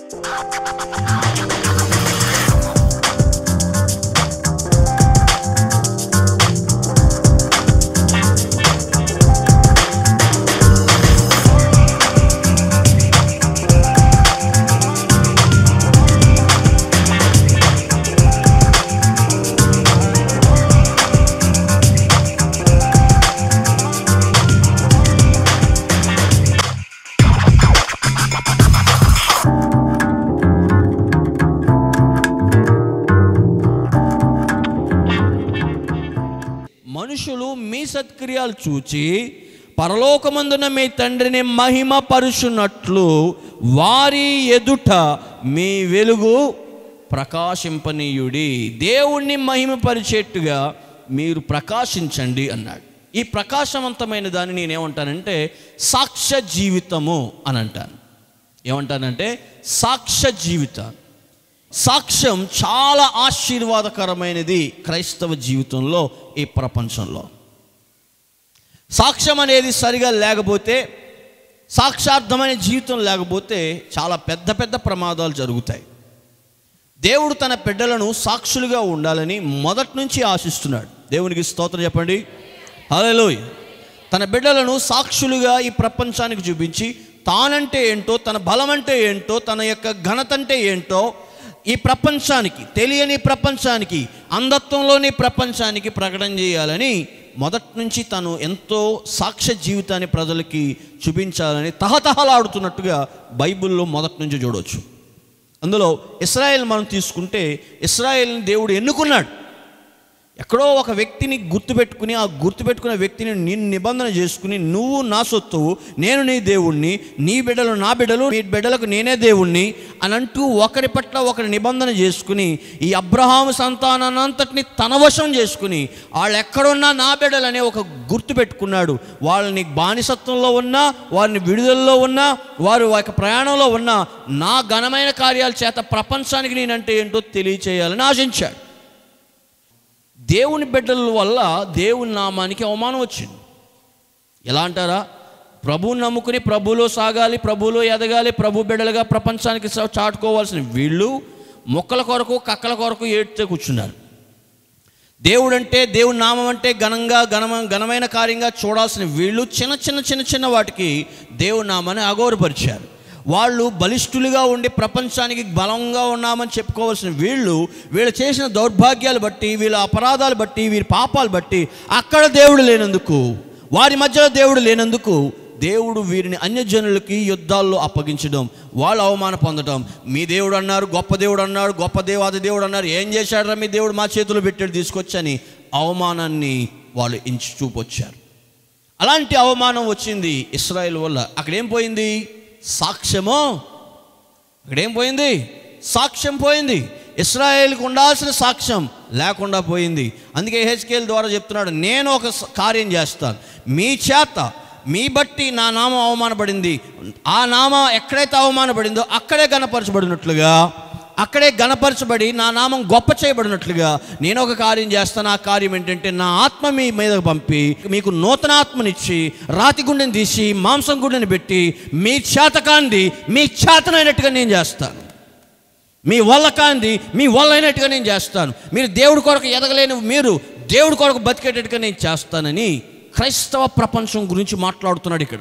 మనుషులు మీ సత్క్రియలు చూచి పరలోకమందున మీ తండ్రిని మహిమ పరుచున్నట్లు వారి ఎదుట మీ వెలుగు ప్రకాశింపనీయుడి దేవుణ్ణి మహిమపరిచేట్టుగా మీరు ప్రకాశించండి అన్నాడు ఈ ప్రకాశవంతమైన దాన్ని నేనేమంటానంటే సాక్ష్య జీవితము అని అంటాను ఏమంటానంటే సాక్ష్య జీవితం సాక్ష్యం చాలా ఆశీర్వాదకరమైనది క్రైస్తవ జీవితంలో ఈ ప్రపంచంలో సాక్ష్యం అనేది సరిగా లేకపోతే సాక్షార్థమైన జీవితం లేకపోతే చాలా పెద్ద పెద్ద ప్రమాదాలు జరుగుతాయి దేవుడు తన బిడ్డలను సాక్షులుగా ఉండాలని మొదటి నుంచి ఆశిస్తున్నాడు దేవునికి స్తోత్రం చెప్పండి హలోయ్ తన బిడ్డలను సాక్షులుగా ఈ ప్రపంచానికి చూపించి తానంటే ఏంటో తన బలం అంటే ఏంటో తన యొక్క ఘనత అంటే ఏంటో ఈ ప్రపంచానికి తెలియని ప్రపంచానికి అంధత్వంలోని ప్రపంచానికి ప్రకటన చేయాలని మొదటి నుంచి తను ఎంతో సాక్ష్య జీవితాన్ని ప్రజలకి చూపించాలని తహతహలాడుతున్నట్టుగా బైబిల్లో మొదటి నుంచి చూడవచ్చు అందులో ఇస్రాయేల్ మనం తీసుకుంటే ఇస్రాయేల్ని దేవుడు ఎన్నుకున్నాడు ఎక్కడో ఒక వ్యక్తిని గుర్తుపెట్టుకుని ఆ గుర్తుపెట్టుకున్న వ్యక్తిని నిన్ను నిబంధన చేసుకుని నువ్వు నా సొత్తువు నేను నీ దేవుణ్ణి నీ బిడ్డలు నా బిడ్డలు నీ బిడ్డలకు నేనే దేవుణ్ణి అని అంటూ ఒకరి పట్ల ఒకరి నిబంధన చేసుకుని ఈ అబ్రహాము సంతానాన్నంతటిని తన వశం చేసుకుని వాళ్ళు ఎక్కడున్నా నా బిడ్డలనే ఒక గుర్తు పెట్టుకున్నాడు వాళ్ళని బానిసత్వంలో ఉన్నా వారిని విడుదలలో ఉన్నా వారు ఒక ప్రయాణంలో ఉన్నా నా ఘనమైన కార్యాల చేత ప్రపంచానికి నేనంటే ఏంటో తెలియచేయాలని ఆశించాడు దేవుని బిడ్డల వల్ల దేవుని నామానికి అవమానం వచ్చింది ఎలా అంటారా ప్రభువుని నమ్ముకుని ప్రభులో సాగాలి ప్రభులో ఎదగాలి ప్రభు బిడ్డలుగా ప్రపంచానికి స- చాటుకోవాల్సిన వీళ్ళు మొక్కల కొరకు కక్కల కొరకు ఏడ్తే కూర్చున్నారు దేవుడంటే దేవుని నామం అంటే ఘనంగా ఘనమ ఘనమైన కార్యంగా చూడాల్సిన వీళ్ళు చిన్న చిన్న చిన్న చిన్న వాటికి దేవుని నామాన్ని అగౌరపరిచారు వాళ్ళు బలిష్ఠులుగా ఉండి ప్రపంచానికి బలంగా ఉన్నామని చెప్పుకోవాల్సిన వీళ్ళు వీళ్ళు చేసిన దౌర్భాగ్యాలు బట్టి వీళ్ళ అపరాధాలు బట్టి వీరి పాపాలు బట్టి అక్కడ దేవుడు లేనందుకు వారి మధ్యలో దేవుడు లేనందుకు దేవుడు వీరిని అన్యజనులకి యుద్ధాల్లో అప్పగించడం వాళ్ళు అవమాన పొందడం మీ దేవుడు అన్నారు గొప్ప దేవుడు అన్నాడు గొప్ప దేవాది దేవుడు అన్నారు ఏం చేశాడరా మీ దేవుడు మా చేతిలో పెట్టాడు తీసుకొచ్చని అవమానాన్ని వాళ్ళు ఇంచి చూపొచ్చారు అలాంటి అవమానం వచ్చింది ఇస్రాయేల్ వల్ల అక్కడేం పోయింది సాక్ష్యమో అక్కడేం పోయింది సాక్ష్యం పోయింది ఇస్రాయేల్కి ఉండాల్సిన సాక్ష్యం లేకుండా పోయింది అందుకే హెచ్కేల్ ద్వారా చెప్తున్నాడు నేను ఒక స- కార్యం చేస్తాను మీ చేత మీ బట్టి నా నామం అవమానపడింది ఆ నామం ఎక్కడైతే అవమానపడిందో అక్కడే గణపరచబడినట్లుగా అక్కడే గణపరచబడి నా నామం గొప్ప చేయబడినట్లుగా నేను ఒక కార్యం చేస్తాను ఆ కార్యం ఏంటంటే నా ఆత్మ మీ మీద పంపి మీకు నూతన ఆత్మనిచ్చి రాతి గుండెని తీసి మాంసం గుండెని పెట్టి మీ చేతకాంది మీ చేతనైనట్టుగా నేను చేస్తాను మీ వల్ల కాంది మీ వల్ల అయినట్టుగా నేను చేస్తాను మీరు దేవుడి కొరకు ఎదగలేని మీరు దేవుడి కొరకు బతికేటట్టుగా నేను చేస్తానని క్రైస్తవ ప్రపంచం గురించి మాట్లాడుతున్నాడు ఇక్కడ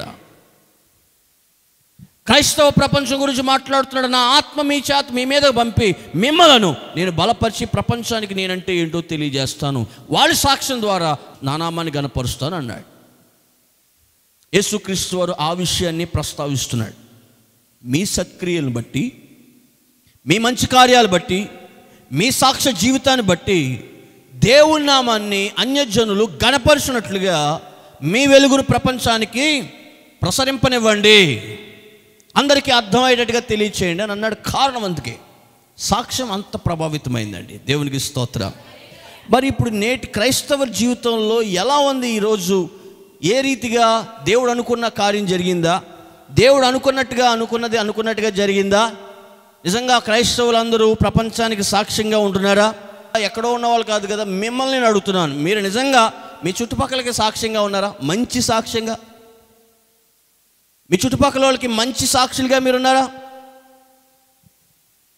క్రైస్తవ ప్రపంచం గురించి మాట్లాడుతున్నాడు నా ఆత్మ మీ చేత మీ మీద పంపి మిమ్మలను నేను బలపరిచి ప్రపంచానికి నేనంటే ఏంటో తెలియజేస్తాను వాళ్ళ సాక్ష్యం ద్వారా నా నామాన్ని గనపరుస్తాను అన్నాడు యేసుక్రీస్తు వారు ఆ విషయాన్ని ప్రస్తావిస్తున్నాడు మీ సత్క్రియలను బట్టి మీ మంచి కార్యాలు బట్టి మీ సాక్ష్య జీవితాన్ని బట్టి దేవుని నామాన్ని అన్యజనులు గణపరిచినట్లుగా మీ వెలుగును ప్రపంచానికి ప్రసరింపనివ్వండి అందరికీ అర్థమయ్యేటట్టుగా తెలియచేయండి అని అన్నాడు కారణం అందుకే సాక్ష్యం అంత ప్రభావితమైందండి దేవునికి స్తోత్రం మరి ఇప్పుడు నేటి క్రైస్తవ జీవితంలో ఎలా ఉంది ఈరోజు ఏ రీతిగా దేవుడు అనుకున్న కార్యం జరిగిందా దేవుడు అనుకున్నట్టుగా అనుకున్నది అనుకున్నట్టుగా జరిగిందా నిజంగా క్రైస్తవులందరూ ప్రపంచానికి సాక్ష్యంగా ఉంటున్నారా ఎక్కడో ఉన్న వాళ్ళు కాదు కదా మిమ్మల్ని నేను అడుగుతున్నాను మీరు నిజంగా మీ చుట్టుపక్కలకి సాక్ష్యంగా ఉన్నారా మంచి సాక్ష్యంగా మీ చుట్టుపక్కల వాళ్ళకి మంచి సాక్షులుగా మీరున్నారా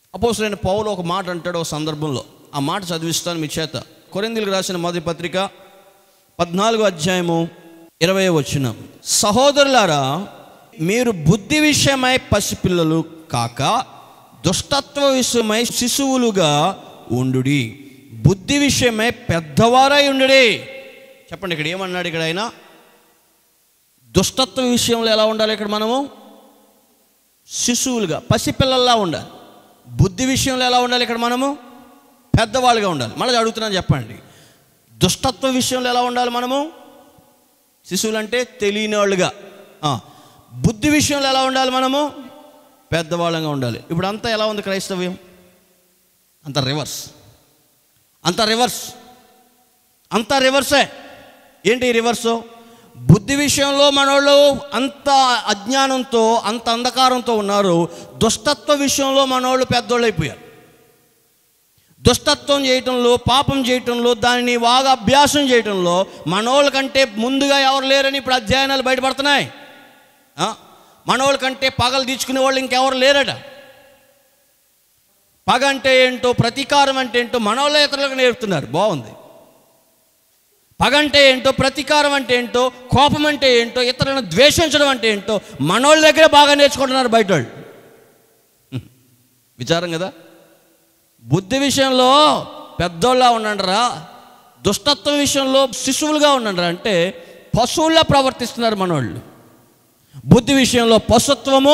అపోసరైన పౌలు ఒక మాట అంటాడు ఒక సందర్భంలో ఆ మాట చదివిస్తాను మీ చేత కొరిందులకు రాసిన మొదటి పత్రిక పద్నాలుగో అధ్యాయము ఇరవై వచ్చిన సహోదరులారా మీరు బుద్ధి విషయమై పసిపిల్లలు కాక దుష్టత్వ విషయమై శిశువులుగా ఉండుడి బుద్ధి విషయమై పెద్దవారై ఉండుడి చెప్పండి ఇక్కడ ఏమన్నాడు ఇక్కడ ఆయన దుష్టత్వ విషయంలో ఎలా ఉండాలి ఇక్కడ మనము శిశువులుగా పసిపిల్లల్లా ఉండాలి బుద్ధి విషయంలో ఎలా ఉండాలి ఇక్కడ మనము పెద్దవాళ్ళుగా ఉండాలి మళ్ళీ అడుగుతున్నాను చెప్పండి దుష్టత్వ విషయంలో ఎలా ఉండాలి మనము శిశువులు అంటే తెలియని వాళ్ళుగా ఆ, బుద్ధి విషయంలో ఎలా ఉండాలి మనము పెద్దవాళ్ళంగా ఉండాలి ఇప్పుడు అంతా ఎలా ఉంది క్రైస్తవ్యం అంత రివర్స్ అంత రివర్స్ అంతా రివర్సే ఏంటి ఈ రివర్సు బుద్ధి విషయంలో మనోళ్ళు అంత అజ్ఞానంతో అంత అంధకారంతో ఉన్నారు దుష్టత్వ విషయంలో మనోళ్ళు పెద్దోళ్ళు అయిపోయారు దుష్టత్వం చేయటంలో పాపం చేయటంలో దానిని బాగా అభ్యాసం చేయటంలో మనోళ్ళ కంటే ముందుగా ఎవరు లేరని ఇప్పుడు అధ్యయనాలు బయటపడుతున్నాయి ఆ? మనోళ్ళ కంటే పగలు తీర్చుకునే వాళ్ళు ఇంకెవరు లేరట పగ అంటే ఏంటో ప్రతీకారం అంటే ఏంటో మనోళ్ళ ఇతరులకు నేర్పుతున్నారు బాగుంది పగ అంటే ఏంటో ప్రతీకారం అంటే ఏంటో కోపం అంటే ఏంటో ఇతరులను ద్వేషించడం అంటే ఏంటో మనోళ్ళ దగ్గరే బాగా నేర్చుకుంటున్నారు బయట వాళ్ళు హ్మ్. విచారం కదా బుద్ధి విషయంలో పెద్దోళ్ళ ఉండండిరా దుష్టత్వం విషయంలో శిశువులుగా ఉండండిరా అంటే పశువుల్లా ప్రవర్తిస్తున్నారు మనోళ్ళు బుద్ధి విషయంలో పశుత్వము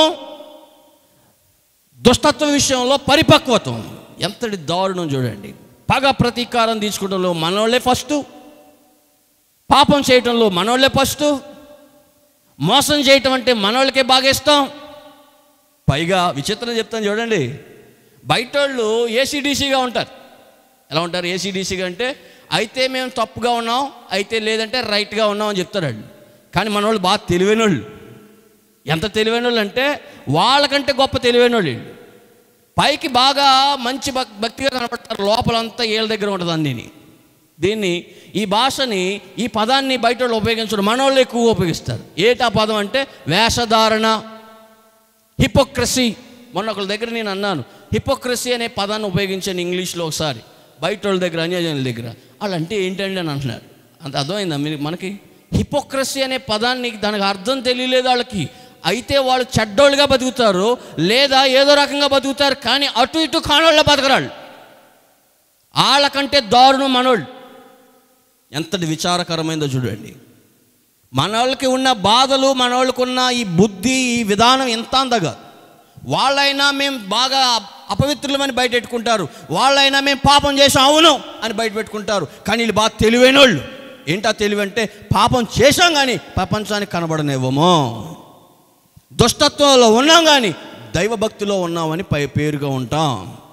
దుష్టత్వ విషయంలో పరిపక్వత్వం ఎంతటి దారుణం చూడండి పగ ప్రతీకారం తీసుకోవడంలో మనోళ్ళే ఫస్ట్ పాపం చేయటంలో మనోళ్ళే ఫస్ట్ మోసం చేయటం అంటే మనోళ్ళకే బాగా ఇష్టం పైగా విచిత్రం చెప్తాను చూడండి బయట వాళ్ళు ఏసీడీసీగా ఉంటారు ఎలా ఉంటారు ఏసీడీసీగా అంటే అయితే మేము తప్పుగా ఉన్నాం అయితే లేదంటే రైట్గా ఉన్నాం అని చెప్తారండి కానీ మన వాళ్ళు బాగా తెలివైన వాళ్ళు ఎంత తెలివైన వాళ్ళు అంటే వాళ్ళకంటే గొప్ప తెలివైన వాళ్ళు వీళ్ళు. పైకి బాగా మంచి భక్ భక్తిగా కనపడతారు లోపలంతా ఏళ్ళ దగ్గర ఉంటుంది అన్నీని దీన్ని ఈ భాషని ఈ పదాన్ని బయట వాళ్ళు ఉపయోగించడం మనోళ్ళు ఎక్కువ ఉపయోగిస్తారు ఏటా పదం అంటే వేషధారణ హిపోక్రసీ మొన్న ఒకళ్ళ దగ్గర నేను అన్నాను హిపోక్రసీ అనే పదాన్ని ఉపయోగించాను ఇంగ్లీష్లో ఒకసారి బయట వాళ్ళ దగ్గర అన్యజనుల దగ్గర వాళ్ళు అంటే ఏంటండి అని అంటున్నారు అంత అర్థమైందా మీరు మనకి హిపోక్రసీ అనే పదాన్ని దానికి అర్థం తెలియలేదు వాళ్ళకి అయితే వాళ్ళు చెడ్డోళ్ళుగా బతుకుతారు లేదా ఏదో రకంగా బతుకుతారు కానీ అటు ఇటు కానోళ్ళ బతకరాళ్ళు వాళ్ళకంటే దారుణం మనోళ్ళు ఎంతటి విచారకరమైందో చూడండి మనోళ్ళకి ఉన్న బాధలు మనోళ్ళకి ఉన్న ఈ బుద్ధి ఈ విధానం ఎంత అందగా వాళ్ళైనా మేము బాగా అపవిత్రులమని బయట పెట్టుకుంటారు వాళ్ళైనా మేము పాపం చేసాం అవును అని బయట పెట్టుకుంటారు కానీ వీళ్ళు బాగా తెలివైన వాళ్ళు ఏంటా తెలివి అంటే పాపం చేసాం కానీ ప్రపంచానికి కనబడనివ్వము దుష్టత్వంలో ఉన్నాం కానీ దైవభక్తిలో ఉన్నామని పై పేరుగా ఉంటాం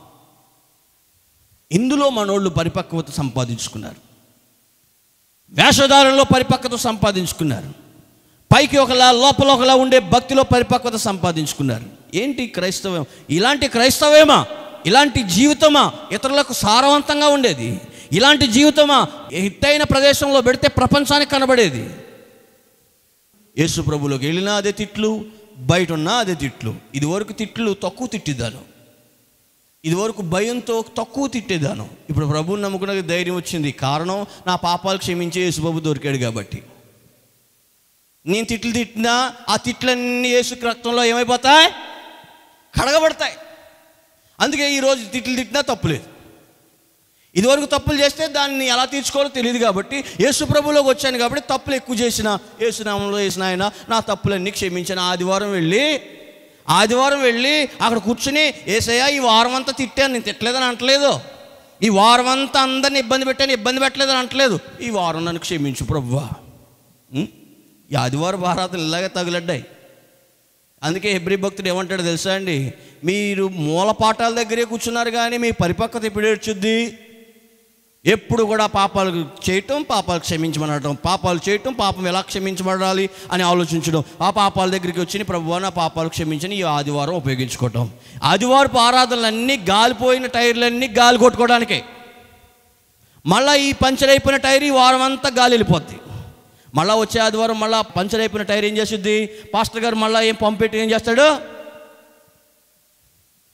ఇందులో మనోళ్ళు పరిపక్వత సంపాదించుకున్నారు వేషధారంలో పరిపక్వత సంపాదించుకున్నారు పైకి ఒకలా లోపల ఒకలా ఉండే భక్తిలో పరిపక్వత సంపాదించుకున్నారు ఏంటి క్రైస్తవం ఇలాంటి క్రైస్తవేమా ఇలాంటి జీవితమా ఇతరులకు సారవంతంగా ఉండేది ఇలాంటి జీవితమా ఎత్తైన ప్రదేశంలో పెడితే ప్రపంచానికి కనబడేది యేసు ప్రభులోకి వెళ్ళినా అదే తిట్లు బయట ఉన్నా అదే తిట్లు ఇదివరకు తిట్లు తక్కువ తిట్టిద్దాను ఇదివరకు భయంతో తక్కువ తిట్టేదాను ఇప్పుడు ప్రభువుని నమ్ముకున్న ధైర్యం వచ్చింది కారణం నా పాపాలు క్షమించే యేసుబాబు దొరికాడు కాబట్టి నేను తిట్లు తిట్టినా ఆ తిట్లన్నీ యేసు రక్తంలో ఏమైపోతాయి కడగబడతాయి అందుకే ఈరోజు తిట్లు తిట్టినా తప్పులేదు ఇదివరకు తప్పులు చేస్తే దాన్ని ఎలా తీర్చుకోవాలో తెలియదు కాబట్టి యేసు ప్రభులోకి వచ్చాను కాబట్టి తప్పులు ఎక్కువ చేసిన యేసునామంలో వేసిన ఆయన నా తప్పులన్నీ క్షమించిన ఆదివారం వెళ్ళి ఆదివారం వెళ్ళి అక్కడ కూర్చుని ఏసయ్యా ఈ వారం అంతా తిట్టాను నేను తిట్టలేదని అంటలేదు ఈ వారం అంతా అందరిని ఇబ్బంది పెట్టాను ఇబ్బంది పెట్టలేదని అంటలేదు ఈ వారం నన్ను క్షమించు ప్రభువా ఉం? ఈ ఆదివారం ఆరాధనలు ఇలాగే తగులడ్డాయి అందుకే హెబ్రి భక్తుడు ఏమంటాడు తెలుసా అండి మీరు మూలపాఠాల దగ్గరే కూర్చున్నారు కానీ మీ పరిపక్వత ఎప్పుడు ఏడ్చుద్ది ఎప్పుడు కూడా పాపాలు చేయటం పాపాలు క్షమించమనడం పాపాలు చేయటం పాపం ఎలా క్షమించబడాలి అని ఆలోచించడం ఆ పాపాల దగ్గరికి వచ్చి ప్రభు నా పాపాలు క్షమించని ఈ ఆదివారం ఉపయోగించుకోవటం ఆదివారపు ఆరాధనలన్నీ గాలిపోయిన టైర్లన్నీ గాలి కొట్టుకోవడానికే మళ్ళీ ఈ పంచర్ అయిపోయిన టైర్ ఈ వారం అంతా గాలి వెళ్ళిపోద్ది మళ్ళీ వచ్చే ఆదివారం మళ్ళీ పంచర్ అయిపోయిన టైర్ ఏం చేస్తుంది పాస్టర్ గారు మళ్ళీ ఏం పంపెట్టి ఏం చేస్తాడు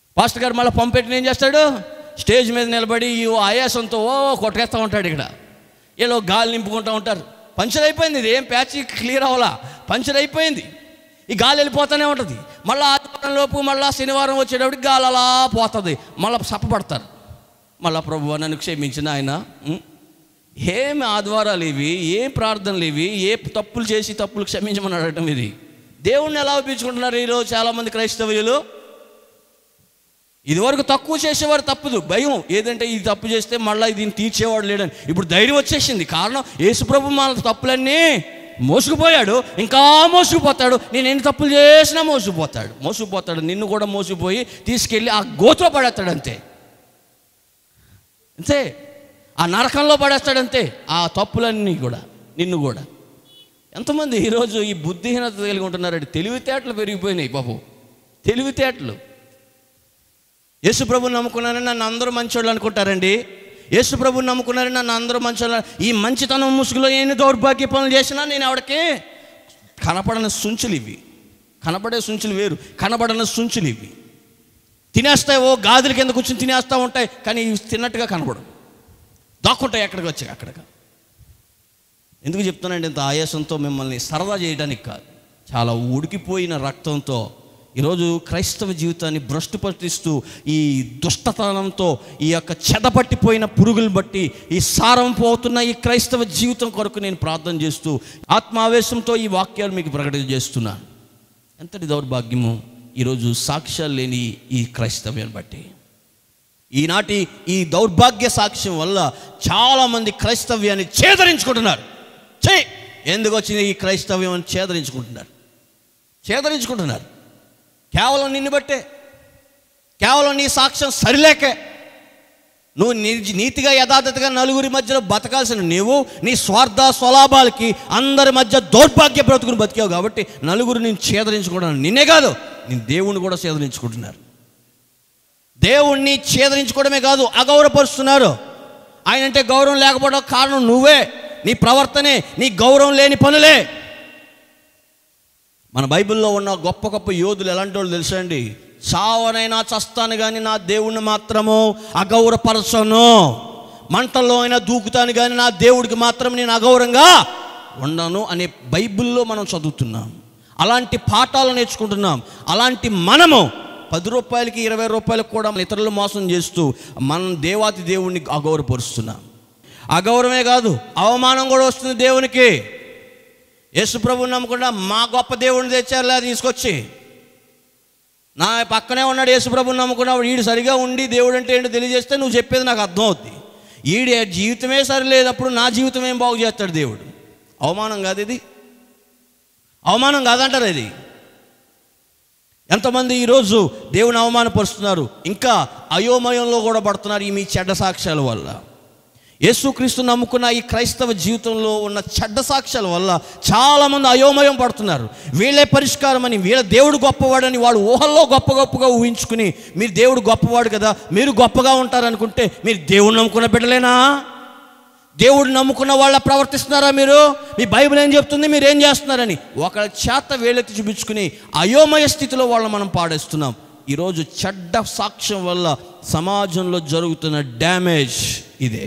పాస్టర్ గారు మళ్ళీ పంపెట్టిన ఏం చేస్తాడు స్టేజ్ మీద నిలబడి ఈ ఆయాసంతో ఓ కొట్టేస్తూ ఉంటాడు ఇక్కడ ఏదో గాలి నింపుకుంటూ ఉంటారు పంచర్ అయిపోయింది ఇది ఏం ప్యాచ్ క్లియర్ అవ్వాలా పంచర్ అయిపోయింది ఈ గాలి వెళ్ళిపోతూనే ఉంటుంది మళ్ళీ ఆదివారం లోపు మళ్ళీ శనివారం వచ్చేటప్పటికి గాలి అలా పోతుంది మళ్ళీ సప్పబడతారు మళ్ళా ప్రభు నన్ను క్షమించిన ఆయన ఉం? ఏమి ఆదివారాలు ఇవి ఏ ప్రార్థనలు ఇవి ఏ తప్పులు చేసి తప్పులు క్షమించమని అడగటం ఇది దేవుణ్ణి ఎలా ఒప్పించుకుంటున్నారు ఈరోజు చాలామంది క్రైస్తవులు ఇదివరకు తక్కువ చేసేవారు తప్పదు భయం ఏదంటే ఇది తప్పు చేస్తే మళ్ళీ దీన్ని తీర్చేవాడు లేడని ఇప్పుడు ధైర్యం వచ్చేసింది కారణం యేసుప్రభు మన తప్పులన్నీ మోసుకుపోయాడు ఇంకా మోసుకుపోతాడు నేను ఎన్ని తప్పులు చేసినా మోసుకుపోతాడు మోసుకుపోతాడు నిన్ను కూడా మోసుకుపోయి తీసుకెళ్ళి ఆ గోతులో పడేస్తాడు అంతే అంతే ఆ నరకంలో పడేస్తాడంతే ఆ తప్పులన్నీ కూడా నిన్ను కూడా ఎంతమంది ఈరోజు ఈ బుద్ధిహీనత కలిగి ఉంటున్నారంటే తెలివితేటలు పెరిగిపోయినాయి బాబు తెలివితేటలు యేసు ప్రభుని నమ్ముకున్నారని నన్ను అందరూ మంచోళ్ళు అనుకుంటారండి యేసు ప్రభుని నమ్ముకున్నారని నన్ను అందరూ మంచోళ్ళు ఈ మంచితనం ముసుగులో ఎన్ని దౌర్భాగ్య పనులు చేసినా నేను ఆవిడకి కనపడని సుంచులు ఇవి కనపడే సుంచులు వేరు కనబడని సుంచులు ఇవి తినేస్తాయి ఓ గాజుల కింద కూర్చొని తినేస్తూ ఉంటాయి కానీ ఇవి తిన్నట్టుగా కనబడు దాక్కుంటాయి ఎక్కడికి వచ్చి అక్కడికి ఎందుకు చెప్తానంటే ఇంత ఆయాసంతో మిమ్మల్ని సరదా చేయడానికి కాదు చాలా ఉడికిపోయిన రక్తంతో ఈరోజు క్రైస్తవ జీవితాన్ని భ్రష్టు పట్టిస్తూ ఈ దుష్టతనంతో ఈ యొక్క చెదపట్టిపోయిన పురుగులు బట్టి ఈ సారం పోతున్న ఈ క్రైస్తవ జీవితం కొరకు నేను ప్రార్థన చేస్తూ ఆత్మావేశంతో ఈ వాక్యాలు మీకు ప్రకటన చేస్తున్నాను ఎంతటి దౌర్భాగ్యము ఈరోజు సాక్ష్యాలు లేని ఈ క్రైస్తవ్యాన్ని బట్టి ఈనాటి ఈ దౌర్భాగ్య సాక్ష్యం వల్ల చాలామంది క్రైస్తవ్యాన్ని ఛేదరించుకుంటున్నారు చే ఎందుకు వచ్చింది ఈ క్రైస్తవ్యం అని ఛేదరించుకుంటున్నారు ఛేదరించుకుంటున్నారు కేవలం నిన్ను బట్టే కేవలం నీ సాక్ష్యం సరిలేకే నువ్వు నీ- నీతిగా యథార్థతగా నలుగురి మధ్యలో బతకాల్సిన నీవు నీ స్వార్థ స్వలాభాలకి అందరి మధ్య దౌర్భాగ్య బ్రతుకుని బతికావు కాబట్టి నలుగురు నేను ఛేదరించుకుంటున్నాను నిన్నే కాదు నేను దేవుణ్ణి కూడా ఛేదరించుకుంటున్నారు దేవుణ్ణి ఛేదరించుకోవడమే కాదు అగౌరవపరుస్తున్నారు ఆయన అంటే గౌరవం లేకపోవడం కారణం నువ్వే నీ ప్రవర్తనే నీ గౌరవం లేని పనులే మన బైబిల్లో ఉన్న గొప్ప గొప్ప యోధులు ఎలాంటి వాళ్ళు తెలుసా అండి చావనైనా చస్తాను కానీ నా దేవుణ్ణి మాత్రము అగౌరవపరచను మంటల్లో అయినా దూకుతాను కానీ నా దేవుడికి మాత్రం నేను అగౌరవంగా ఉండను అనే బైబిల్లో మనం చదువుతున్నాం అలాంటి పాఠాలు నేర్చుకుంటున్నాం అలాంటి మనము పది రూపాయలకి ఇరవై రూపాయలకు కూడా మన ఇతరులు మోసం చేస్తూ మనం దేవాతి దేవుణ్ణి అగౌరవపరుస్తున్నాం అగౌరవమే కాదు అవమానం కూడా వస్తుంది దేవునికి యేసు ప్రభుని నమ్మకుండా మా గొప్ప దేవుడిని తెచ్చారులే తీసుకొచ్చి నా పక్కనే ఉన్నాడు యేసు ప్రభుని నమ్ముకున్నాడు వీడు సరిగా ఉండి దేవుడు అంటే ఏంటో తెలియజేస్తే నువ్వు చెప్పేది నాకు అర్థం అవుద్ది ఈడి జీవితమే సరిలేదప్పుడు నా జీవితం ఏం బాగు చేస్తాడు దేవుడు అవమానం కాదు ఇది అవమానం కాదంటారు ఇది ఎంతమంది ఈరోజు దేవుని అవమానపరుస్తున్నారు ఇంకా అయోమయంలో కూడా పడుతున్నారు ఈ మీ చెడ్డ సాక్ష్యాల వల్ల యేసుక్రీస్తు నమ్ముకున్న ఈ క్రైస్తవ జీవితంలో ఉన్న చెడ్డ సాక్ష్యాల వల్ల చాలామంది అయోమయం పడుతున్నారు వీళ్ళే పరిష్కారం అని వీళ్ళ దేవుడు గొప్పవాడని వాడు ఊహల్లో గొప్ప గొప్పగా ఊహించుకుని మీరు దేవుడు గొప్పవాడు కదా మీరు గొప్పగా ఉంటారనుకుంటే మీరు దేవుడు నమ్ముకున్న బిడ్డలేనా దేవుడు నమ్ముకున్న వాళ్ళ ప్రవర్తిస్తున్నారా మీరు మీ బైబిల్ ఏం చెప్తుంది మీరు ఏం చేస్తున్నారని ఒకళ్ళ చేత వేలెత్తి చూపించుకుని అయోమయ స్థితిలో వాళ్ళని మనం పాడేస్తున్నాం ఈరోజు చెడ్డ సాక్ష్యం వల్ల సమాజంలో జరుగుతున్న డ్యామేజ్ ఇదే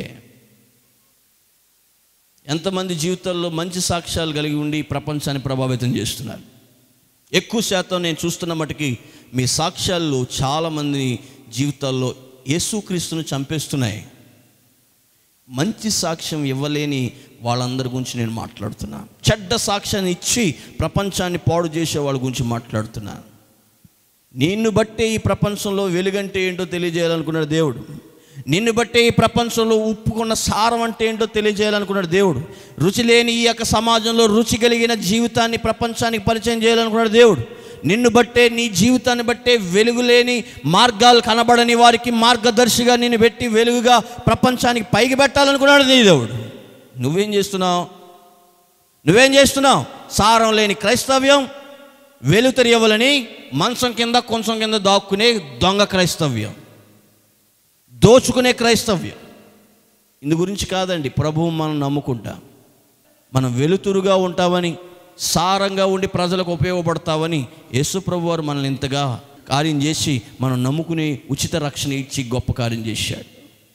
ఎంతమంది జీవితాల్లో మంచి సాక్ష్యాలు కలిగి ఉండి ఈ ప్రపంచాన్ని ప్రభావితం చేస్తున్నారు ఎక్కువ శాతం నేను చూస్తున్న మటుకి మీ సాక్ష్యాలు చాలామంది జీవితాల్లో యేసుక్రీస్తును చంపేస్తున్నాయి మంచి సాక్ష్యం ఇవ్వలేని వాళ్ళందరి గురించి నేను మాట్లాడుతున్నా చెడ్డ సాక్ష్యాన్ని ఇచ్చి ప్రపంచాన్ని పాడు చేసే వాళ్ళ గురించి మాట్లాడుతున్నా నిన్ను బట్టే ఈ ప్రపంచంలో వెలుగంటే ఏంటో తెలియజేయాలనుకున్నాడు దేవుడు నిన్ను బట్టే ఈ ప్రపంచంలో ఉప్పుకున్న సారం అంటే ఏంటో తెలియజేయాలనుకున్నాడు దేవుడు రుచి లేని ఈ యొక్క సమాజంలో రుచి కలిగిన జీవితాన్ని ప్రపంచానికి పరిచయం చేయాలనుకున్నాడు దేవుడు నిన్ను బట్టే నీ జీవితాన్ని బట్టే వెలుగు లేని మార్గాలు కనబడని వారికి మార్గదర్శిగా నిన్ను పెట్టి వెలుగుగా ప్రపంచానికి పైకి పెట్టాలనుకున్నాడు నీ దేవుడు నువ్వేం చేస్తున్నావు నువ్వేం చేస్తున్నావు సారం లేని క్రైస్తవ్యం వెలుతరియవలని మంచం కింద కొంచెం కింద దాక్కునే దొంగ క్రైస్తవ్యం దోచుకునే క్రైస్తవ్యం ఇందు గురించి కాదండి ప్రభువు మనం నమ్ముకుంటాం మనం వెలుతురుగా ఉంటామని సారంగా ఉండి ప్రజలకు ఉపయోగపడతావని యేసు ప్రభు వారు మనల్ని ఇంతగా కార్యం చేసి మనం నమ్ముకుని ఉచిత రక్షణ ఇచ్చి గొప్ప కార్యం చేశాడు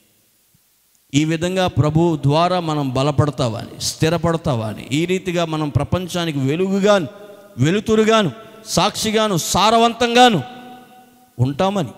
ఈ విధంగా ప్రభు ద్వారా మనం బలపడతావని స్థిరపడతావని ఈ రీతిగా మనం ప్రపంచానికి వెలుగుగాను వెలుతురుగాను సాక్షిగాను సారవంతంగాను ఉంటామని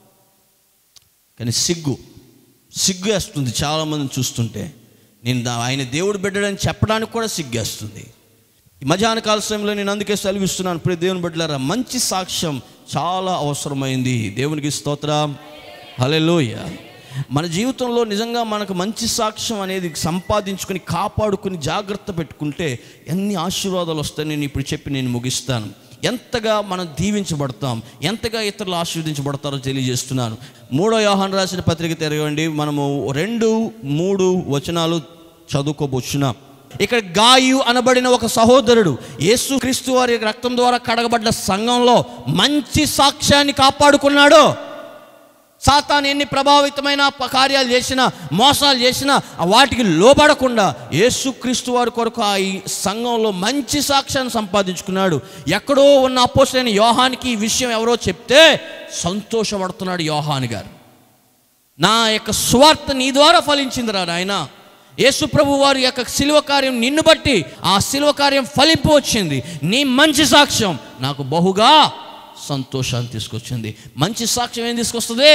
కానీ సిగ్గు సిగ్గు వేస్తుంది చాలామందిని చూస్తుంటే నేను దా- ఆయన దేవుడు బిడ్డడని చెప్పడానికి కూడా సిగ్గేస్తుంది ఈ మధ్యాహ్న కాల సమయంలో నేను అందుకే సెలవిస్తున్నాను ప్రియ దేవుని బిడ్డలారా మంచి సాక్ష్యం చాలా అవసరమైంది దేవునికి స్తోత్రం హల్లెలూయ మన జీవితంలో నిజంగా మనకు మంచి సాక్ష్యం అనేది సంపాదించుకొని కాపాడుకుని జాగ్రత్త పెట్టుకుంటే ఎన్ని ఆశీర్వాదాలు వస్తాయని నేను ఇప్పుడు చెప్పి నేను ముగిస్తాను ఎంతగా మనం దీవించబడతాం ఎంతగా ఇతరులు ఆశీర్వదించబడతారో తెలియజేస్తున్నాను మూడో యోహాన్ రాసిన పత్రిక తెరవండి మనము రెండు మూడు వచనాలు చదువుకోబోచున్నాం ఇక్కడ గాయు అనబడిన ఒక సహోదరుడు యేసు క్రీస్తు వారి రక్తం ద్వారా కడగబడ్డ సంఘంలో మంచి సాక్ష్యాన్ని కాపాడుకున్నాడు సాతాను ఎన్ని ప్రభావితమైన ప- కార్యాలు చేసినా మోసాలు చేసినా ఆ వాటికి లోబడకుండా యేసుక్రీస్తు వారి కొరకు ఆ ఈ సంఘంలో మంచి సాక్ష్యాన్ని సంపాదించుకున్నాడు ఎక్కడో ఉన్న అపోసైన యోహానికి ఈ విషయం ఎవరో చెప్తే సంతోషపడుతున్నాడు యోహాన్ గారు నా యొక్క స్వార్థ నీ ద్వారా ఫలించిందిరా నాయన యేసు ప్రభు వారి యొక్క శిలువ కార్యం నిన్ను బట్టి ఆ శిలువ కార్యం ఫలింపు వచ్చింది నీ మంచి సాక్ష్యం నాకు బహుగా సంతోషాన్ని తీసుకొచ్చింది మంచి సాక్ష్యం ఏం తీసుకొస్తుంది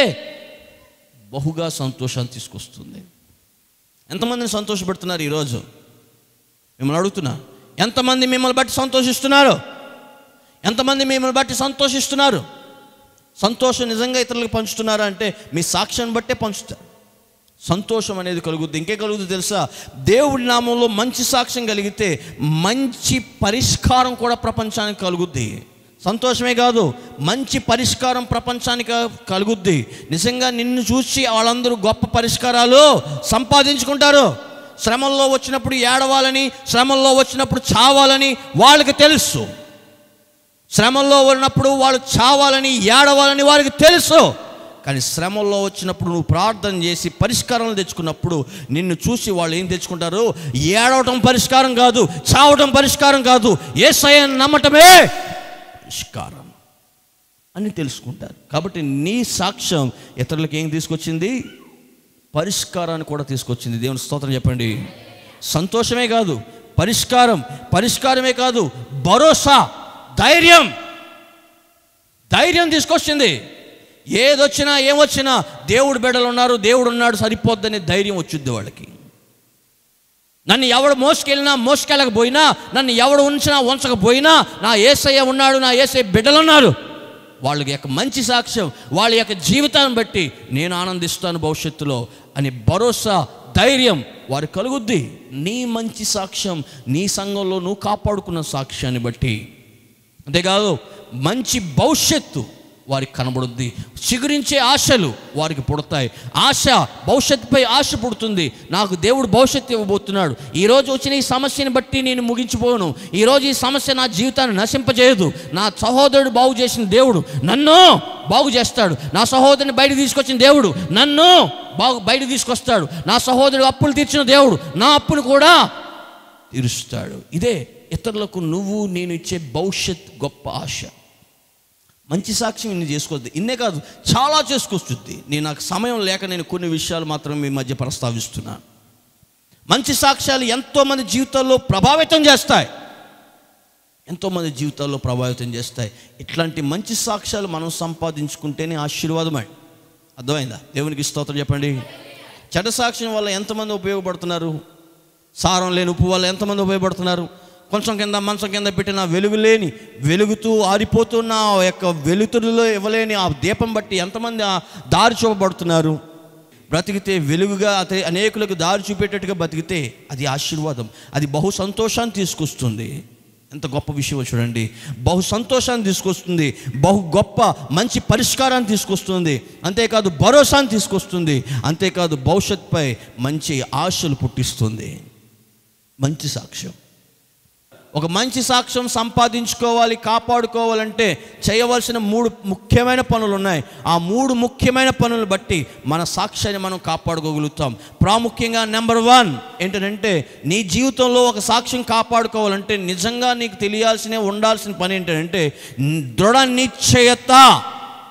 బహుగా సంతోషాన్ని తీసుకొస్తుంది ఎంతమందిని సంతోషపెడుతున్నారు ఈరోజు మిమ్మల్ని అడుగుతున్నా ఎంతమంది మిమ్మల్ని బట్టి సంతోషిస్తున్నారు ఎంతమంది మిమ్మల్ని బట్టి సంతోషిస్తున్నారు సంతోషం నిజంగా ఇతరులకు పంచుతున్నారా అంటే మీ సాక్ష్యాన్ని బట్టే పంచుతారు సంతోషం అనేది కలుగుద్ది ఇంకే కలుగుద్ది తెలుసా దేవుడి నామంలో మంచి సాక్ష్యం కలిగితే మంచి పరిష్కారం కూడా ప్రపంచానికి కలుగుద్ది సంతోషమే కాదు మంచి పరిష్కారం ప్రపంచానికి కలుగుద్ది నిజంగా నిన్ను చూసి వాళ్ళందరూ గొప్ప పరిష్కారాలు సంపాదించుకుంటారు శ్రమల్లో వచ్చినప్పుడు ఏడవాలని శ్రమల్లో వచ్చినప్పుడు చావాలని వాళ్ళకి తెలుసు శ్రమల్లో ఉన్నప్పుడు వాళ్ళు చావాలని ఏడవాలని వారికి తెలుసు కానీ శ్రమల్లో వచ్చినప్పుడు నువ్వు ప్రార్థన చేసి పరిష్కారాలు తెచ్చుకున్నప్పుడు నిన్ను చూసి వాళ్ళు ఏం తెచ్చుకుంటారు ఏడవటం పరిష్కారం కాదు చావటం పరిష్కారం కాదు ఏ నమ్మటమే పరిష్కారం అని తెలుసుకుంటారు కాబట్టి నీ సాక్ష్యం ఇతరులకు ఏం తీసుకొచ్చింది పరిష్కారాన్ని కూడా తీసుకొచ్చింది దేవుని స్తోత్రం చెప్పండి సంతోషమే కాదు పరిష్కారం పరిష్కారమే కాదు భరోసా ధైర్యం ధైర్యం తీసుకొచ్చింది ఏదొచ్చినా ఏమొచ్చినా దేవుడు బిడ్డలు ఉన్నారు దేవుడు ఉన్నాడు సరిపోద్దనే ధైర్యం వచ్చింది వాళ్ళకి నన్ను ఎవడు మోసుకెళ్ళినా మోసుకెళ్ళకపోయినా నన్ను ఎవడు ఉంచినా ఉంచకపోయినా నా ఏసయ్య ఉన్నాడు నా ఏసయ్య బిడ్డలు ఉన్నారు వాళ్ళకి యొక్క మంచి సాక్ష్యం వాళ్ళ యొక్క జీవితాన్ని బట్టి నేను ఆనందిస్తాను భవిష్యత్తులో అని భరోసా ధైర్యం వారు కలుగుద్ది నీ మంచి సాక్ష్యం నీ సంఘంలో నువ్వు కాపాడుకున్న సాక్ష్యాన్ని బట్టి అంతేకాదు మంచి భవిష్యత్తు వారికి కనబడుద్ది చిగురించే ఆశలు వారికి పుడతాయి ఆశ భవిష్యత్తుపై ఆశ పుడుతుంది నాకు దేవుడు భవిష్యత్తు ఇవ్వబోతున్నాడు ఈరోజు వచ్చిన ఈ సమస్యని బట్టి నేను ముగించిపోను ఈరోజు ఈ సమస్య నా జీవితాన్ని నశింపజేయదు నా సహోదరుడు బాగు చేసిన దేవుడు నన్ను బాగు చేస్తాడు నా సహోదరుని బయట తీసుకొచ్చిన దేవుడు నన్ను బాగు బయట తీసుకొస్తాడు నా సహోదరుడు అప్పులు తీర్చిన దేవుడు నా అప్పును కూడా తీరుస్తాడు ఇదే ఇతరులకు నువ్వు నేను ఇచ్చే భవిష్యత్ గొప్ప ఆశ మంచి సాక్ష్యం ఇన్ని చేసుకోవద్దు ఇన్నే కాదు చాలా చేసుకొస్తుంది నేను నాకు సమయం లేక నేను కొన్ని విషయాలు మాత్రం మీ మధ్య ప్రస్తావిస్తున్నాను మంచి సాక్ష్యాలు ఎంతోమంది జీవితాల్లో ప్రభావితం చేస్తాయి ఎంతోమంది జీవితాల్లో ప్రభావితం చేస్తాయి ఇట్లాంటి మంచి సాక్ష్యాలు మనం సంపాదించుకుంటేనే ఆశీర్వాదమే అర్థమైందా దేవునికి స్తోత్రం చెప్పండి చెడ్డ సాక్ష్యం వల్ల ఎంతమంది ఉపయోగపడుతున్నారు సారం లేని ఉప్పు వల్ల ఎంతమంది ఉపయోగపడుతున్నారు కొంచెం కింద మంచం కింద పెట్టిన వెలుగు లేని వెలుగుతూ ఆరిపోతున్న ఆ యొక్క వెలుతురులో ఇవ్వలేని ఆ దీపం బట్టి ఎంతమంది ఆ దారి చూపబడుతున్నారు బ్రతికితే వెలుగుగా అతే అనేకులకు దారి చూపేటట్టుగా బతికితే అది ఆశీర్వాదం అది బహు సంతోషాన్ని తీసుకొస్తుంది ఎంత గొప్ప విషయం చూడండి బహు సంతోషాన్ని తీసుకొస్తుంది బహు గొప్ప మంచి పరిష్కారాన్ని తీసుకొస్తుంది అంతేకాదు భరోసాని తీసుకొస్తుంది అంతేకాదు భవిష్యత్తుపై మంచి ఆశలు పుట్టిస్తుంది మంచి సాక్ష్యం ఒక మంచి సాక్ష్యం సంపాదించుకోవాలి కాపాడుకోవాలంటే చేయవలసిన మూడు ముఖ్యమైన పనులు ఉన్నాయి ఆ మూడు ముఖ్యమైన పనులు బట్టి మన సాక్ష్యాన్ని మనం కాపాడుకోగలుగుతాం ప్రాముఖ్యంగా నెంబర్ వన్ ఏంటంటే నీ జీవితంలో ఒక సాక్ష్యం కాపాడుకోవాలంటే నిజంగా నీకు తెలియాల్సిన ఉండాల్సిన పని ఏంటంటే దృఢ నిశ్చయత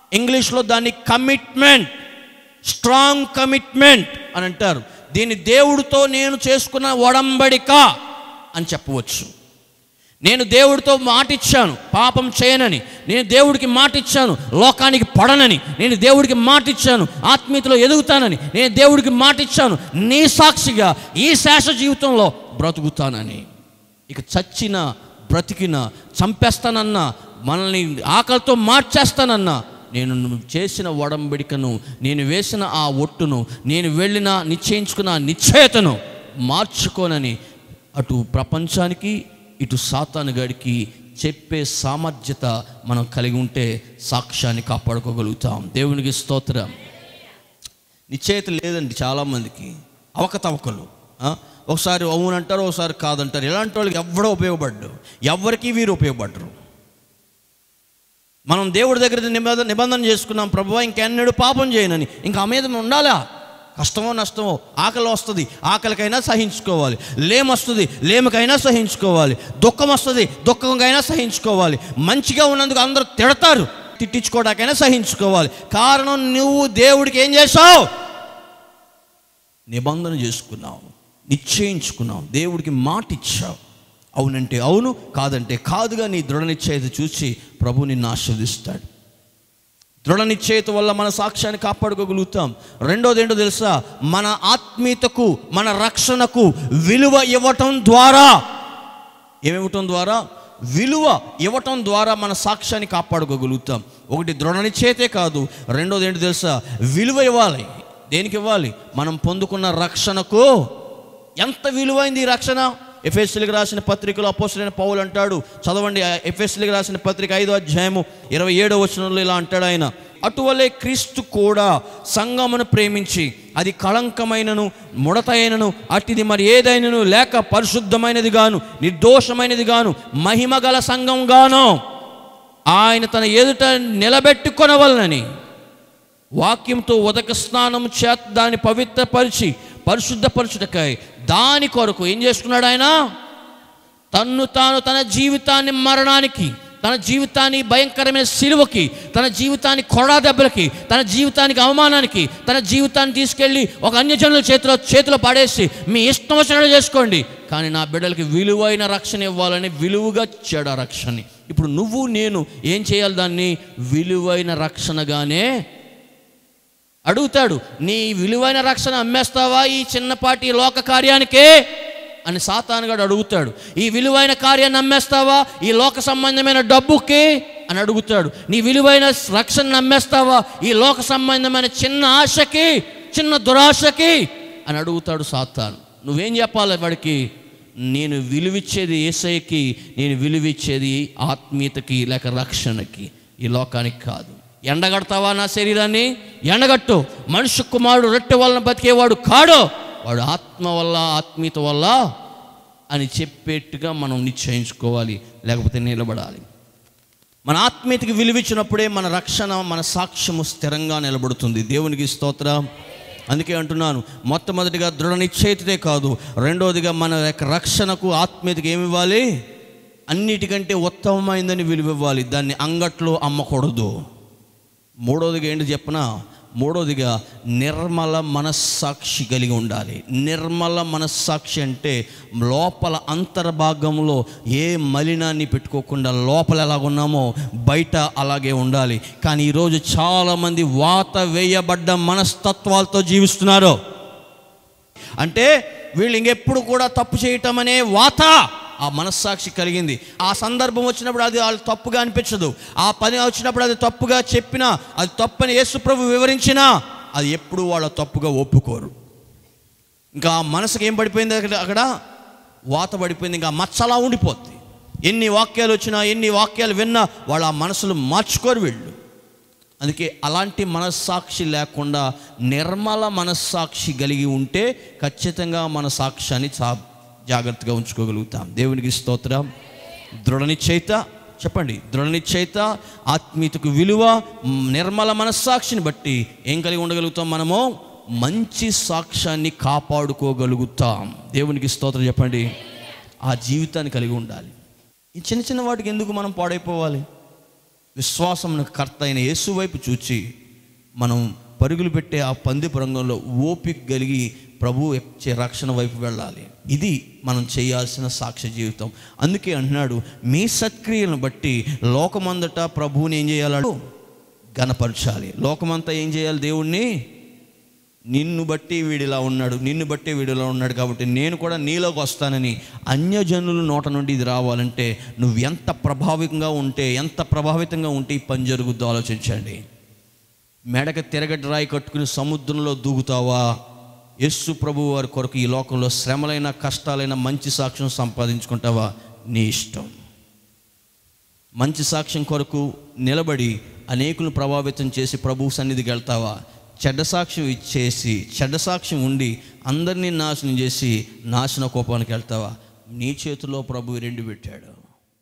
ఇంగ్లీష్లో దాన్ని కమిట్మెంట్ స్ట్రాంగ్ కమిట్మెంట్ అని అంటారు దీన్ని దేవుడితో నేను చేసుకున్న ఒడంబడిక అని చెప్పవచ్చు నేను దేవుడితో మాట ఇచ్చాను పాపం చేయనని నేను దేవుడికి మాట ఇచ్చాను లోకానికి పడనని నేను దేవుడికి మాట ఇచ్చాను ఆత్మీయతలో ఎదుగుతానని నేను దేవుడికి మాట ఇచ్చాను నీ సాక్షిగా ఈ శేష జీవితంలో బ్రతుకుతానని ఇక చచ్చిన బ్రతికిన చంపేస్తానన్నా మనల్ని ఆకలితో మార్చేస్తానన్నా నేను నువ్వు చేసిన ఒడంబడికను నేను వేసిన ఆ ఒట్టును నేను వెళ్ళిన నిశ్చయించుకున్న ఆ నిశ్చయతను మార్చుకోనని అటు ప్రపంచానికి ఇటు సాతాను గడికి చెప్పే సామర్థ్యత మనం కలిగి ఉంటే సాక్ష్యాన్ని కాపాడుకోగలుగుతాం దేవునికి స్తోత్రం నిశ్చయిత లేదండి చాలామందికి అవకతవకలు ఆ? ఒకసారి అవునంటారు ఒకసారి కాదంటారు ఇలాంటి వాళ్ళకి ఎవడో ఉపయోగపడ్డు ఎవరికి వీరు ఉపయోగపడరు మనం దేవుడి దగ్గర నిబంధన నిబంధన చేసుకున్నాం ప్రభు ఇంకెన్నడూ పాపం చేయనని ఇంకా ఆ మీద ఉండాలా కష్టమో నష్టమో ఆకలి వస్తుంది ఆకలికైనా సహించుకోవాలి లేము వస్తుంది లేముకైనా సహించుకోవాలి దుఃఖం వస్తుంది దుఃఖంకైనా సహించుకోవాలి మంచిగా ఉన్నందుకు అందరూ తిడతారు తిట్టించుకోవడానికైనా సహించుకోవాలి కారణం నువ్వు దేవుడికి ఏం చేసావు నిబంధన చేసుకున్నావు నిశ్చయించుకున్నావు దేవుడికి మాట ఇచ్చావు అవునంటే అవును కాదంటే కాదుగా నీ దృఢ నిశ్చయత చూసి ప్రభు నిన్ను ఆశీర్దిస్తాడు దృఢ నిశ్చయత వల్ల మన సాక్ష్యాన్ని కాపాడుకోగలుగుతాం రెండోది ఏంటో తెలుసా మన ఆత్మీయతకు మన రక్షణకు విలువ ఇవ్వటం ద్వారా ఏమివ్వటం ద్వారా విలువ ఇవ్వటం ద్వారా మన సాక్ష్యాన్ని కాపాడుకోగలుగుతాం ఒకటి దృఢ నిశ్చయితే కాదు రెండోది ఏంటో తెలుసా విలువ ఇవ్వాలి దేనికి ఇవ్వాలి మనం పొందుకున్న రక్షణకు ఎంత విలువైంది ఈ రక్షణ ఎఫ్ఎస్సీలకు రాసిన పత్రికలో అపోసరైన పౌలు అంటాడు చదవండి ఎఫ్ఎస్సీలకు రాసిన పత్రిక ఐదో అధ్యాయము ఇరవై ఏడో వచనంలో ఇలా అంటాడు ఆయన అటువలే క్రీస్తు కూడా సంగమును ప్రేమించి అది కళంకమైనను ముడతైనను అట్టిది మరి ఏదైనను లేక పరిశుద్ధమైనది గాను నిర్దోషమైనది గాను మహిమ గల సంఘం గాను ఆయన తన ఎదుట నిలబెట్టుకొనవలనని వాక్యంతో ఉదక స్నానం చేత దాన్ని పవిత్రపరిచి పరిశుద్ధపరచుటకై దాని కొరకు ఏం చేసుకున్నాడు ఆయన తన్ను తాను తన జీవితాన్ని మరణానికి తన జీవితాన్ని భయంకరమైన సిలువకి తన జీవితాన్ని కొడా దెబ్బలకి తన జీవితానికి అవమానానికి తన జీవితాన్ని తీసుకెళ్ళి ఒక అన్యజనుల చేతిలో చేతిలో పడేసి మీ ఇష్టం వచ్చినట్టు చేసుకోండి కానీ నా బిడ్డలకి విలువైన రక్షణ ఇవ్వాలని విలువగా ఇచ్చాడు ఆ రక్షణని ఇప్పుడు నువ్వు నేను ఏం చేయాలి దాన్ని విలువైన రక్షణగానే అడుగుతాడు నీ విలువైన రక్షణ అమ్మేస్తావా ఈ చిన్నపాటి లోక కార్యానికే అని సాతానుగాడు అడుగుతాడు ఈ విలువైన కార్యాన్ని అమ్మేస్తావా ఈ లోక సంబంధమైన డబ్బుకి అని అడుగుతాడు నీ విలువైన రక్షణ అమ్మేస్తావా ఈ లోక సంబంధమైన చిన్న ఆశకి చిన్న దురాశకి అని అడుగుతాడు సాతాను నువ్వేం చెప్పాలి వాడికి నేను విలువిచ్చేది ఏసైకి నేను విలువిచ్చేది ఆత్మీయతకి లేక రక్షణకి ఈ లోకానికి కాదు ఎండగడతావా నా శరీరాన్ని ఎండగట్టు మనుష్య కుమారుడు రొట్టె వలన బతికేవాడు కాడు వాడు ఆత్మ వల్ల ఆత్మీయత వల్ల అని చెప్పేట్టుగా మనం నిశ్చయించుకోవాలి లేకపోతే నిలబడాలి మన ఆత్మీయతకి విలువిచ్చినప్పుడే మన రక్షణ మన సాక్ష్యము స్థిరంగా నిలబడుతుంది దేవునికి స్తోత్రం అందుకే అంటున్నాను మొట్టమొదటిగా దృఢ నిశ్చయితే కాదు రెండోదిగా మన యొక్క రక్షణకు ఆత్మీయతకి ఏమి ఇవ్వాలి అన్నిటికంటే ఉత్తమమైందని విలువ ఇవ్వాలి దాన్ని అంగట్లో అమ్మకూడదు మూడోదిగా ఏంటి చెప్పనా మూడోదిగా నిర్మల మనస్సాక్షి కలిగి ఉండాలి నిర్మల మనస్సాక్షి అంటే లోపల అంతర్భాగంలో ఏ మలినాన్ని పెట్టుకోకుండా లోపల ఎలాగున్నామో బయట అలాగే ఉండాలి కానీ ఈరోజు చాలామంది వాత వేయబడ్డ మనస్తత్వాలతో జీవిస్తున్నారు అంటే వీళ్ళు ఇంకెప్పుడు కూడా తప్పు చేయటం అనే వాత ఆ మనస్సాక్షి కలిగింది ఆ సందర్భం వచ్చినప్పుడు అది వాళ్ళు తప్పుగా అనిపించదు ఆ పని వచ్చినప్పుడు అది తప్పుగా చెప్పినా అది తప్పని యేసుప్రభు వివరించినా అది ఎప్పుడు వాళ్ళ తప్పుగా ఒప్పుకోరు ఇంకా ఆ మనసుకి ఏం పడిపోయింది అక్కడ అక్కడ వాత పడిపోయింది ఇంకా మచ్చలా ఉండిపోద్ది ఎన్ని వాక్యాలు వచ్చినా ఎన్ని వాక్యాలు విన్నా వాళ్ళ ఆ మనసులు మార్చుకోరు వీళ్ళు అందుకే అలాంటి మనస్సాక్షి లేకుండా నిర్మల మనస్సాక్షి కలిగి ఉంటే ఖచ్చితంగా మన సాక్ష్యాన్ని చా జాగ్రత్తగా ఉంచుకోగలుగుతాం దేవునికి స్తోత్రం దృఢ నిశ్చయిత చెప్పండి దృఢ నిశ్చయిత ఆత్మీయతకు విలువ మ్, నిర్మల మనస్సాక్షిని బట్టి ఏం కలిగి ఉండగలుగుతాం మనము మంచి సాక్ష్యాన్ని కాపాడుకోగలుగుతాం దేవునికి స్తోత్రం చెప్పండి ఆ జీవితాన్ని కలిగి ఉండాలి ఈ చిన్న చిన్న వాటికి ఎందుకు మనం పాడైపోవాలి విశ్వాసమున కర్త అయిన యేసు వైపు చూచి మనం పరుగులు పెట్టే ఆ పందిపు రంగంలో ఓపిక కలిగి ప్రభు ఇచ్చే రక్షణ వైపు వెళ్ళాలి ఇది మనం చేయాల్సిన సాక్ష్య జీవితం అందుకే అంటున్నాడు మీ సత్క్రియలను బట్టి లోకమందట ప్రభువుని ఏం చేయాలడు గణపరచాలి లోకమంతా ఏం చేయాలి దేవుణ్ణి నిన్ను బట్టి వీడిలా ఉన్నాడు నిన్ను బట్టి వీడిలా ఉన్నాడు కాబట్టి నేను కూడా నీలోకి వస్తానని అన్యజనుల నోట నుండి ఇది రావాలంటే నువ్వు ఎంత ప్రభావితంగా ఉంటే ఎంత ప్రభావితంగా ఉంటే ఈ పని జరుగుద్దో ఆలోచించండి మెడక తిరగడ్డ రాయి కట్టుకుని సముద్రంలో దూకుతావా యస్సు ప్రభు వారి కొరకు ఈ లోకంలో శ్రమలైన కష్టాలైన మంచి సాక్ష్యం సంపాదించుకుంటావా నీ ఇష్టం మంచి సాక్ష్యం కొరకు నిలబడి అనేకులను ప్రభావితం చేసి ప్రభు సన్నిధికి వెళ్తావా చెడ్డ సాక్ష్యం ఇచ్చేసి చెడ్డ సాక్ష్యం ఉండి అందరినీ నాశనం చేసి నాశన కోపానికి వెళ్తావా నీ చేతిలో ప్రభు ఈ రెండు పెట్టాడు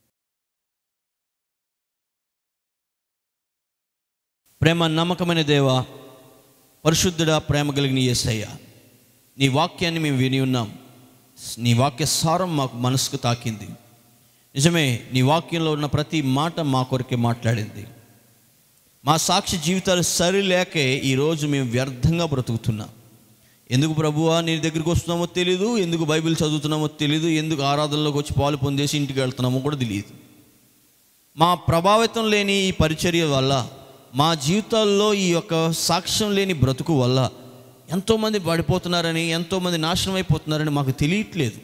ప్రేమ నమ్మకమైన దేవ పరిశుద్ధుడా ప్రేమ కలిగిన యేసయ్య నీ వాక్యాన్ని మేము విని ఉన్నాం నీ వాక్య సారం మాకు మనసుకు తాకింది నిజమే నీ వాక్యంలో ఉన్న ప్రతి మాట మా కొరకే మాట్లాడింది మా సాక్షి జీవితాలు సరిలేకే ఈరోజు మేము వ్యర్థంగా బ్రతుకుతున్నాం ఎందుకు ప్రభువా నీ దగ్గరికి వస్తున్నామో తెలీదు ఎందుకు బైబిల్ చదువుతున్నామో తెలీదు ఎందుకు ఆరాధనలోకి వచ్చి పాలు పొందేసి ఇంటికి వెళ్తున్నామో కూడా తెలియదు మా ప్రభావితం లేని ఈ పరిచర్య వల్ల మా జీవితాల్లో ఈ యొక్క సాక్ష్యం లేని బ్రతుకు వల్ల ఎంతోమంది పడిపోతున్నారని ఎంతోమంది నాశనం అయిపోతున్నారని మాకు తెలియట్లేదు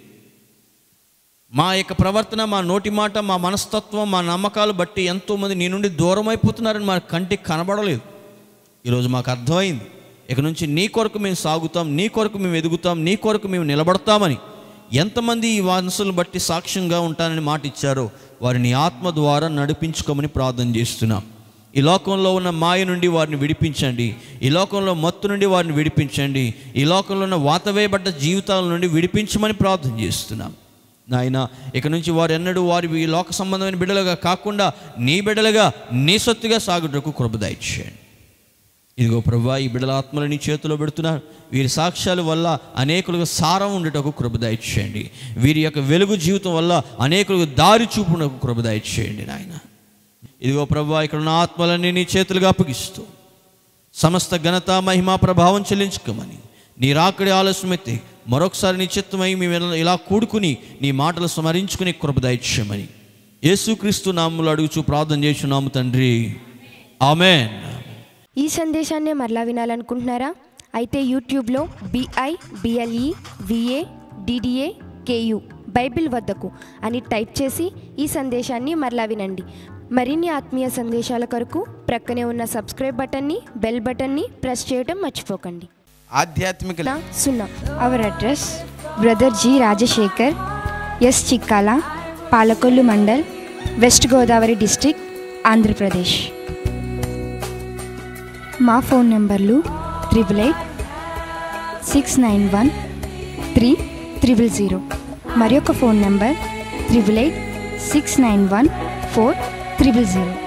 మా యొక్క ప్రవర్తన మా నోటి మాట మా మనస్తత్వం మా నమ్మకాలు బట్టి ఎంతోమంది నీ నుండి దూరం అయిపోతున్నారని మా కంటికి కనబడలేదు ఈరోజు మాకు అర్థమైంది ఇక నుంచి నీ కొరకు మేము సాగుతాం నీ కొరకు మేము ఎదుగుతాం నీ కొరకు మేము నిలబడతామని ఎంతమంది ఈ మనసులను బట్టి సాక్ష్యంగా ఉంటానని మాట ఇచ్చారో వారిని ఆత్మ ద్వారా నడిపించుకోమని ప్రార్థన చేస్తున్నాం ఈ లోకంలో ఉన్న మాయ నుండి వారిని విడిపించండి ఈ లోకంలో మత్తు నుండి వారిని విడిపించండి ఈ లోకంలో ఉన్న వాతవేయబడ్డ జీవితాల నుండి విడిపించమని ప్రార్థన చేస్తున్నాం నాయన ఇక నుంచి వారు ఎన్నడూ వారి ఈ లోక సంబంధమైన బిడ్డలుగా కాకుండా నీ బిడ్డలుగా నీ సొత్తుగా సాగుటకు కృప దయచేయండి ఇదిగో ప్రభా ఈ బిడ్డల ఆత్మలు నీ చేతిలో పెడుతున్నారు వీరి సాక్ష్యాల వల్ల అనేకులకు సారం ఉండటకు కృప దయచేయండి వీరి యొక్క వెలుగు జీవితం వల్ల అనేకులకు దారి చూపునకు కృప దయచేయండి నాయన ఇదిగో ప్రభా ఇక్కడ ఉన్న ఆత్మలన్నీ నీ చేతులుగా అప్పగిస్తూ సమస్త ఘనత మహిమా ప్రభావం చెల్లించుకోమని నీ రాకడి ఆలస్యమైతే మరొకసారి నీ చిత్తమై మేము ఇలా- ఇలా కూడుకుని నీ మాటలు స్మరించుకుని కృప దయచేయమని యేసుక్రీస్తు నామములు అడుగుచూ ప్రార్థన చేస్తున్నాము తండ్రి ఆమెన్ ఈ సందేశాన్ని మరలా వినాలనుకుంటున్నారా అయితే యూట్యూబ్లో BI BLE VA DDA KU Bible వద్దకు అని టైప్ చేసి ఈ సందేశాన్ని మరలా వినండి మరిన్ని ఆత్మీయ సందేశాల కొరకు ప్రక్కనే ఉన్న సబ్స్క్రైబ్ బటన్ని బెల్ బటన్ని ప్రెస్ చేయడం మర్చిపోకండి ఆధ్యాత్మిక నా సున్నా our address brother G Rajasekhar S Chikkala Palakollu mandal west Godavari district Andhra Pradesh మా phone numbers triple eight six nine one three triple zero మరి ఒక phone number triple eight six nine one four triple zero